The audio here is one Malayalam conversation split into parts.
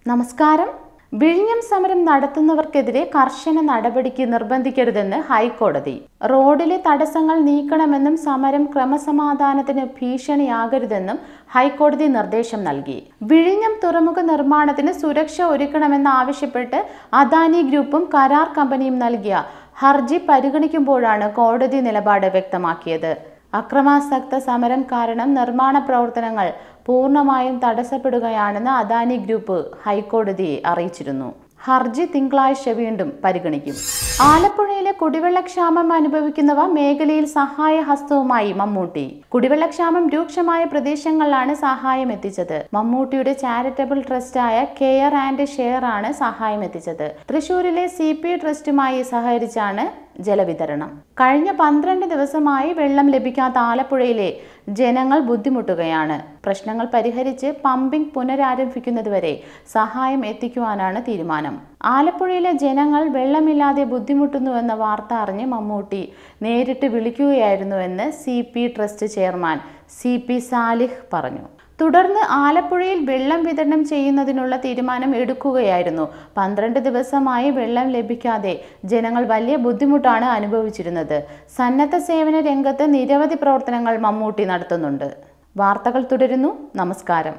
നമസ്കാരം വിഴിഞ്ഞം സമരം നടത്തുന്നവർക്കെതിരെ കർശന നടപടിക്ക് നിർബന്ധിക്കരുതെന്ന് ഹൈക്കോടതി റോഡിലെ തടസ്സങ്ങൾ നീക്കണമെന്നും സമരം ക്രമസമാധാനത്തിന് ഭീഷണിയാകരുതെന്നും ഹൈക്കോടതി നിർദ്ദേശം നൽകി വിഴിഞ്ഞം തുറമുഖ നിർമ്മാണത്തിന് സുരക്ഷ ഒരുക്കണമെന്നാവശ്യപ്പെട്ട് അദാനി ഗ്രൂപ്പും കരാർ കമ്പനിയും നൽകിയ ഹർജി പരിഗണിക്കുമ്പോഴാണ് കോടതി നിലപാട് വ്യക്തമാക്കിയത് അക്രമാസക്ത സമരം കാരണം നിർമ്മാണ പ്രവർത്തനങ്ങൾ പൂർണ്ണമായും തടസ്സപ്പെടുകയാണെന്ന് അദാനി ഗ്രൂപ്പ് ഹൈക്കോടതിയെ അറിയിച്ചിരുന്നു ഹർജി തിങ്കളാഴ്ച വീണ്ടും പരിഗണിക്കും ആലപ്പുഴയിലെ കുടിവെള്ളക്ഷാമം അനുഭവിക്കുന്നവ മേഖലയിൽ സഹായ ഹസ്തവുമായി മമ്മൂട്ടി കുടിവെള്ളക്ഷാമം രൂക്ഷമായ പ്രദേശങ്ങളിലാണ് സഹായം എത്തിച്ചത് മമ്മൂട്ടിയുടെ ചാരിറ്റബിൾ ട്രസ്റ്റായ കെയർ ആൻഡ് ഷെയർ ആണ് സഹായം എത്തിച്ചത് തൃശൂരിലെ സി പി ട്രസ്റ്റുമായി സഹകരിച്ചാണ് ജലവിതരണം കഴിഞ്ഞ പന്ത്രണ്ട് ദിവസമായി വെള്ളം ലഭിക്കാത്ത ആലപ്പുഴയിലെ ജനങ്ങൾ ബുദ്ധിമുട്ടുകയാണ് പ്രശ്നങ്ങൾ പരിഹരിച്ച് പമ്പിംഗ് പുനരാരംഭിക്കുന്നതുവരെ സഹായം എത്തിക്കുവാനാണ് തീരുമാനം ആലപ്പുഴയിലെ ജനങ്ങൾ വെള്ളമില്ലാതെ ബുദ്ധിമുട്ടുന്നുവെന്ന വാർത്ത അറിഞ്ഞ് മമ്മൂട്ടി നേരിട്ട് വിളിക്കുകയായിരുന്നുവെന്ന് C P trust chairman C P Salih പറഞ്ഞു തുടർന്ന് ആലപ്പുഴയിൽ വെള്ളം വിതരണം ചെയ്യുന്നതിനുള്ള തീരുമാനം എടുക്കുകയായിരുന്നു പന്ത്രണ്ട് ദിവസമായി വെള്ളം ലഭിക്കാതെ ജനങ്ങൾ വലിയ ബുദ്ധിമുട്ടാണ് അനുഭവിച്ചിരുന്നത് സന്നദ്ധ സേവന രംഗത്ത് നിരവധി പ്രവർത്തനങ്ങൾ മമ്മൂട്ടി നടത്തുന്നുണ്ട് വാർത്തകൾ തുടരുന്നു നമസ്കാരം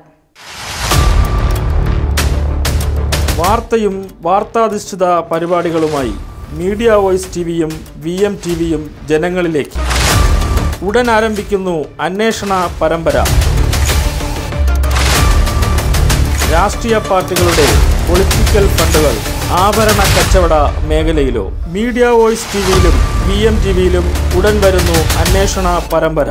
വാർത്തയും വാർത്താധിഷ്ഠിത പരിപാടികളുമായി മീഡിയ വോയിസ് ടി വിയും വി എം ടി വിയും ജനങ്ങളിലേക്ക് ഉടൻ ആരംഭിക്കുന്നു അന്വേഷണ പരമ്പര രാഷ്ട്രീയ പാർട്ടികളുടെ പൊളിറ്റിക്കൽ ഫണ്ടുകൾ ആഭരണ കച്ചവട മേഖലയിലോ മീഡിയ വോയിസ് ടി വിയിലും വി എം ടി വിയിലും ഉടൻ വരുന്നു അന്വേഷണ പരമ്പര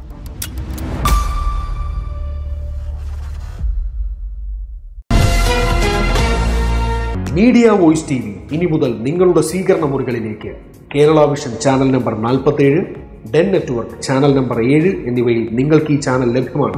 മീഡിയ വോയിസ് ടി വി ഇനി മുതൽ നിങ്ങളുടെ സ്വീകരണ മുറികളിലേക്ക് കേരള വിഷൻ ചാനൽ നമ്പർ നാൽപ്പത്തേഴ് ഡെൻ നെറ്റ്വർക്ക് ചാനൽ നമ്പർ ഏഴ് എന്നിവയിൽ നിങ്ങൾക്ക് ഈ ചാനൽ ലഭ്യമാണ്